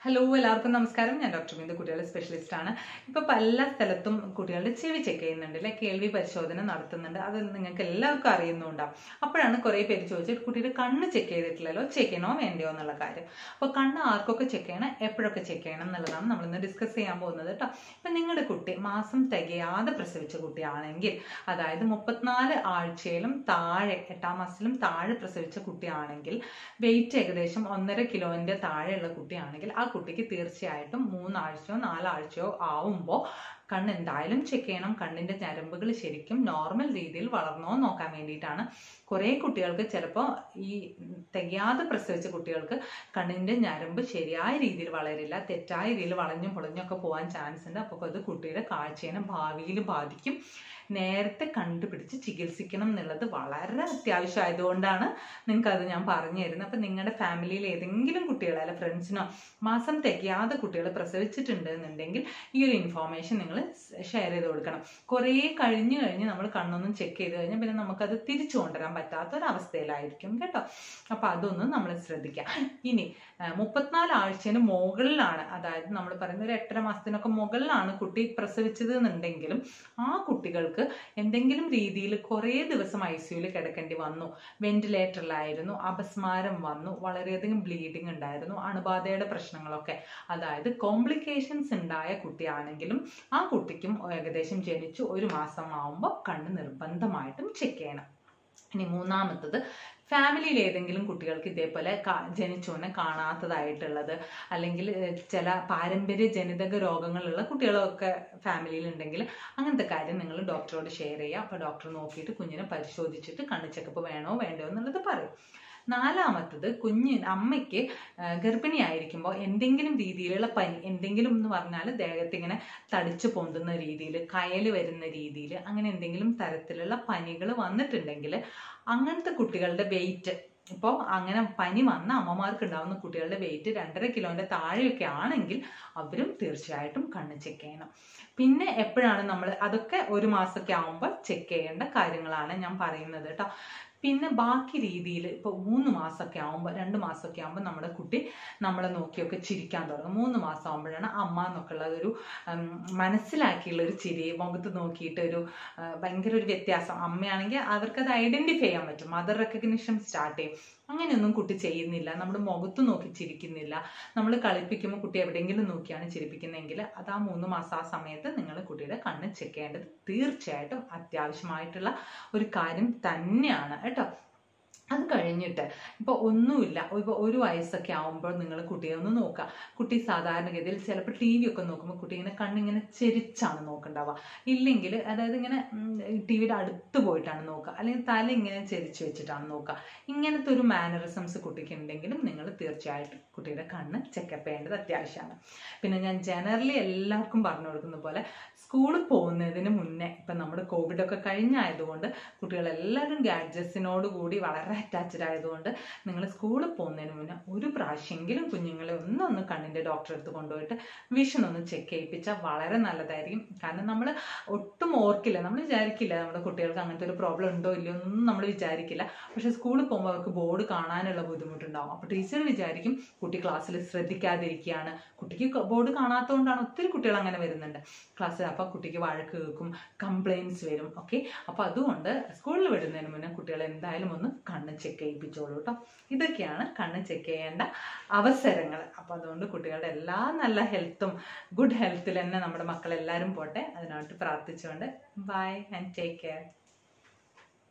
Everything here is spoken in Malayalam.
ഹലോ എല്ലാവർക്കും നമസ്കാരം ഞാൻ ഡോക്ടർ ബിന്ദു കുട്ടികളുടെ സ്പെഷ്യലിസ്റ്റ് ആണ് ഇപ്പൊ പല സ്ഥലത്തും കുട്ടികളുടെ ചെവി ചെക്ക് ചെയ്യുന്നുണ്ട് അല്ലെ കേൾവി പരിശോധന നടത്തുന്നുണ്ട് അത് നിങ്ങൾക്ക് എല്ലാവർക്കും അറിയുന്നുണ്ടാവും അപ്പോഴാണ് കുറെ പേര് ചോദിച്ചത് കുട്ടിയുടെ കണ്ണ് ചെക്ക് ചെയ്തിട്ടില്ലല്ലോ ചെക്ക് ചെയ്യണോ വേണ്ടയോ എന്നുള്ള കാര്യം അപ്പോൾ കണ്ണ് ആർക്കൊക്കെ ചെക്ക് ചെയ്യണം എപ്പോഴൊക്കെ ചെക്ക് ചെയ്യണം എന്നുള്ളതാണ് നമ്മൾ ഇന്ന് ഡിസ്കസ് ചെയ്യാൻ പോകുന്നത് കേട്ടോ ഇപ്പൊ നിങ്ങളുടെ കുട്ടി മാസം തികയാതെ പ്രസവിച്ച കുട്ടിയാണെങ്കിൽ അതായത് മുപ്പത്തിനാല് ആഴ്ചയിലും താഴെ എട്ടാം മാസത്തിലും താഴെ പ്രസവിച്ച കുട്ടിയാണെങ്കിൽ വെയിറ്റ് ഏകദേശം ഒന്നര കിലോന്റെ താഴെയുള്ള കുട്ടിയാണെങ്കിൽ ആ കുട്ടിക്ക് തീർച്ചയായിട്ടും മൂന്നാഴ്ചയോ നാലാഴ്ചയോ ആവുമ്പോൾ കണ്ണ് എന്തായാലും ചെക്ക് ചെയ്യണം കണ്ണിന്റെ ഞരമ്പുകൾ ശരിക്കും നോർമൽ രീതിയിൽ വളർന്നോ എന്ന് നോക്കാൻ വേണ്ടിയിട്ടാണ് കുറേ കുട്ടികൾക്ക് ചിലപ്പോൾ ഈ തികയാതെ പ്രസവിച്ച കുട്ടികൾക്ക് കണ്ണിന്റെ ഞരമ്പ് ശരിയായ രീതിയിൽ വളരില്ല തെറ്റായ രീതിയിൽ വളഞ്ഞും പൊളഞ്ഞൊക്കെ പോകാൻ ചാൻസ് ഉണ്ട് അപ്പോൾ അത് കുട്ടിയുടെ കാഴ്ചയെ ഭാവിയിൽ ബാധിക്കും നേരത്തെ കണ്ടുപിടിച്ച് ചികിത്സിക്കണം എന്നുള്ളത് വളരെ അത്യാവശ്യമായതുകൊണ്ടാണ് നിങ്ങൾക്ക് അത് ഞാൻ പറഞ്ഞു തരുന്നത് അപ്പം നിങ്ങളുടെ ഫാമിലിയിൽ ഏതെങ്കിലും കുട്ടികൾ അല്ല ഫ്രണ്ട്സിനോ മാസം തികയാതെ കുട്ടികൾ പ്രസവിച്ചിട്ടുണ്ട് എന്നുണ്ടെങ്കിൽ ഈ ഒരു ഇൻഫോർമേഷൻ നിങ്ങൾ ഷെയർ ചെയ്ത് കൊടുക്കണം കുറേ കഴിഞ്ഞ് കഴിഞ്ഞ് നമ്മൾ കണ്ണൊന്നും ചെക്ക് ചെയ്ത് കഴിഞ്ഞാൽ പിന്നെ നമുക്കത് തിരിച്ചു കൊണ്ടുവരാൻ പറ്റാത്ത ഒരവസ്ഥയിലായിരിക്കും കേട്ടോ അപ്പം അതൊന്നും നമ്മൾ ശ്രദ്ധിക്കാം ഇനി മുപ്പത്തിനാല് ആഴ്ചന് മുകളിലാണ് അതായത് നമ്മൾ പറയുന്ന ഒരു എട്ടര മാസത്തിനൊക്കെ മുകളിലാണ് കുട്ടി പ്രസവിച്ചത് എന്നുണ്ടെങ്കിലും ആ കുട്ടികൾക്ക് എന്തെങ്കിലും രീതിയിൽ കുറേ ദിവസം ഐ സിയുയിൽ കിടക്കേണ്ടി വന്നു വെന്റിലേറ്ററിലായിരുന്നു അപസ്മാരം വന്നു വളരെയധികം ബ്ലീഡിങ് ഉണ്ടായിരുന്നു അണുബാധയുടെ പ്രശ്നങ്ങളൊക്കെ അതായത് കോംപ്ലിക്കേഷൻസ് ഉണ്ടായ കുട്ടിയാണെങ്കിലും ആ കുട്ടിക്കും ഏകദേശം ജനിച്ചു ഒരു മാസം ആവുമ്പോൾ കണ്ണ് നിർബന്ധമായിട്ടും ചെക്ക് ചെയ്യണം ഇനി മൂന്നാമത്തത് ഫാമിലിയിൽ ഏതെങ്കിലും കുട്ടികൾക്ക് ഇതേപോലെ ജനിച്ചോനെ കാണാത്തതായിട്ടുള്ളത് അല്ലെങ്കിൽ ചില പാരമ്പര്യ ജനിതക രോഗങ്ങളുള്ള കുട്ടികളൊക്കെ ഫാമിലിയിൽ ഉണ്ടെങ്കിൽ അങ്ങനത്തെ കാര്യം നിങ്ങൾ ഡോക്ടറോട് ഷെയർ ചെയ്യുക അപ്പോൾ ഡോക്ടർ നോക്കിയിട്ട് കുഞ്ഞിനെ പരിശോധിച്ചിട്ട് കണ്ണ് ചെക്കപ്പ് വേണോ വേണ്ടോ എന്നുള്ളത് പറയും നാലാമത്തത് കുഞ്ഞ് അമ്മയ്ക്ക് ഗർഭിണിയായിരിക്കുമ്പോൾ എന്തെങ്കിലും രീതിയിലുള്ള പനി എന്തെങ്കിലും എന്ന് പറഞ്ഞാൽ ദേഹത്ത് ഇങ്ങനെ തടിച്ചു പൊന്തുന്ന രീതിയിൽ കയൽ വരുന്ന രീതിയിൽ അങ്ങനെ എന്തെങ്കിലും തരത്തിലുള്ള പനികൾ വന്നിട്ടുണ്ടെങ്കിൽ അങ്ങനത്തെ കുട്ടികളുടെ വെയിറ്റ് ഇപ്പോൾ അങ്ങനെ പനി വന്ന അമ്മമാർക്ക് ഉണ്ടാവുന്ന കുട്ടികളുടെ വെയിറ്റ് രണ്ടര കിലോന്റെ താഴെയൊക്കെ ആണെങ്കിൽ അവരും തീർച്ചയായിട്ടും കണ്ണ് ചെക്ക് ചെയ്യണം പിന്നെ എപ്പോഴാണ് നമ്മൾ അതൊക്കെ ഒരു മാസമൊക്കെ ആവുമ്പോൾ ചെക്ക് ചെയ്യേണ്ട കാര്യങ്ങളാണ് ഞാൻ പറയുന്നത് കേട്ടോ പിന്നെ ബാക്കി രീതിയിൽ ഇപ്പോൾ മൂന്ന് മാസമൊക്കെ ആകുമ്പോൾ രണ്ട് മാസമൊക്കെ ആകുമ്പോൾ നമ്മുടെ കുട്ടി നമ്മളെ നോക്കിയൊക്കെ ചിരിക്കാൻ തുടങ്ങും മൂന്ന് മാസം ആകുമ്പോഴാണ് അമ്മ എന്നൊക്കെ ഉള്ള ഒരു മനസ്സിലാക്കിയുള്ള ഒരു ചിരി മുഖത്ത് നോക്കിയിട്ട് ഒരു ഭയങ്കര ഒരു വ്യത്യാസം അമ്മയാണെങ്കിൽ അവർക്കത് ഐഡന്റിഫൈ ചെയ്യാൻ പറ്റും മദർ റെക്കഗ്നിഷൻ സ്റ്റാർട്ട് ചെയ്യും അങ്ങനെയൊന്നും കുട്ടി ചെയ്യുന്നില്ല നമ്മുടെ മുഖത്ത് നോക്കി ചിരിക്കുന്നില്ല നമ്മൾ കളിപ്പിക്കുമ്പോൾ കുട്ടി എവിടെയെങ്കിലും നോക്കിയാണ് ചിരിപ്പിക്കുന്നതെങ്കിൽ അത് ആ മൂന്ന് മാസം ആ സമയത്ത് നിങ്ങൾ കുട്ടിയുടെ കണ്ണ് ചെക്ക് ചെയ്യേണ്ടത് തീർച്ചയായിട്ടും അത്യാവശ്യമായിട്ടുള്ള ഒരു കാര്യം തന്നെയാണ് കേട്ടോ അത് കഴിഞ്ഞിട്ട് ഇപ്പോൾ ഒന്നുമില്ല ഇപ്പോൾ ഒരു വയസ്സൊക്കെ ആകുമ്പോൾ നിങ്ങൾ കുട്ടിയെ ഒന്ന് നോക്കുക കുട്ടി സാധാരണഗതിയിൽ ചിലപ്പോൾ ടി വി ഒക്കെ നോക്കുമ്പോൾ കുട്ടി ഇങ്ങനെ കണ്ണിങ്ങനെ ചെരിച്ചാണ് നോക്കണ്ടാവുക ഇല്ലെങ്കിൽ അതായത് ഇങ്ങനെ ടി വിയുടെ അടുത്ത് പോയിട്ടാണ് നോക്കുക അല്ലെങ്കിൽ തല ഇങ്ങനെ ചെരിച്ച് വെച്ചിട്ടാണ് നോക്കുക ഇങ്ങനത്തെ ഒരു മാനറിസംസ് കുട്ടിക്ക് ഉണ്ടെങ്കിലും നിങ്ങൾ തീർച്ചയായിട്ടും കുട്ടിയുടെ കണ്ണ് ചെക്കപ്പ് ചെയ്യേണ്ടത് അത്യാവശ്യമാണ് പിന്നെ ഞാൻ ജനറലി എല്ലാവർക്കും പറഞ്ഞു കൊടുക്കുന്ന പോലെ സ്കൂളിൽ പോകുന്നതിന് മുന്നേ ഇപ്പം നമ്മുടെ കോവിഡ് ഒക്കെ കഴിഞ്ഞായതുകൊണ്ട് കുട്ടികളെല്ലാവരും ഗാഡ്ജറ്റ്സിനോട് കൂടി വളരെ അറ്റാച്ച്ഡ് ആയതുകൊണ്ട് നിങ്ങൾ സ്കൂളിൽ പോകുന്നതിന് മുന്നേ ഒരു പ്രാവശ്യമെങ്കിലും കുഞ്ഞുങ്ങളെ ഒന്നൊന്ന് കണ്ണിൻ്റെ ഡോക്ടറെ അടുത്ത് കൊണ്ടുപോയിട്ട് വിഷൻ ഒന്ന് ചെക്ക് ചെയ്യിപ്പിച്ചാൽ വളരെ നല്ലതായിരിക്കും കാരണം നമ്മൾ ഒട്ടും ഓർക്കില്ല നമ്മൾ വിചാരിക്കില്ല നമ്മുടെ കുട്ടികൾക്ക് അങ്ങനത്തെ ഒരു പ്രോബ്ലം ഉണ്ടോ ഇല്ലയോ ഒന്നും നമ്മൾ വിചാരിക്കില്ല പക്ഷെ സ്കൂളിൽ പോകുമ്പോൾ അവർക്ക് ബോർഡ് കാണാനുള്ള ബുദ്ധിമുട്ടുണ്ടാവും അപ്പോൾ ടീച്ചർ വിചാരിക്കും കുട്ടി ക്ലാസ്സിൽ ശ്രദ്ധിക്കാതിരിക്കുകയാണ് കുട്ടിക്ക് ബോർഡ് കാണാത്തതുകൊണ്ടാണ് ഒത്തിരി കുട്ടികൾ അങ്ങനെ വരുന്നുണ്ട് ക്ലാസ്സിൽ അപ്പോൾ കുട്ടിക്ക് വഴക്ക് കേൾക്കും കംപ്ലയിൻസ് വരും ഓക്കെ അപ്പോൾ അതുകൊണ്ട് സ്കൂളിൽ വിടുന്നതിന് മുന്നേ കുട്ടികൾ എന്തായാലും ഒന്ന് കണ്ണ് ചെക്ക് ചെയ്യിപ്പിച്ചോളൂ കേട്ടോ ഇതൊക്കെയാണ് കണ്ണ് ചെക്ക് ചെയ്യേണ്ട അവസരങ്ങൾ അപ്പോൾ അതുകൊണ്ട് കുട്ടികളുടെ എല്ലാ നല്ല ഹെൽത്തും ഗുഡ് ഹെൽത്തിൽ തന്നെ നമ്മുടെ മക്കളെല്ലാവരും പോട്ടെ അതിനായിട്ട് പ്രാർത്ഥിച്ചുകൊണ്ട് ബൈ ആൻഡ് ടേക്ക് കെയർ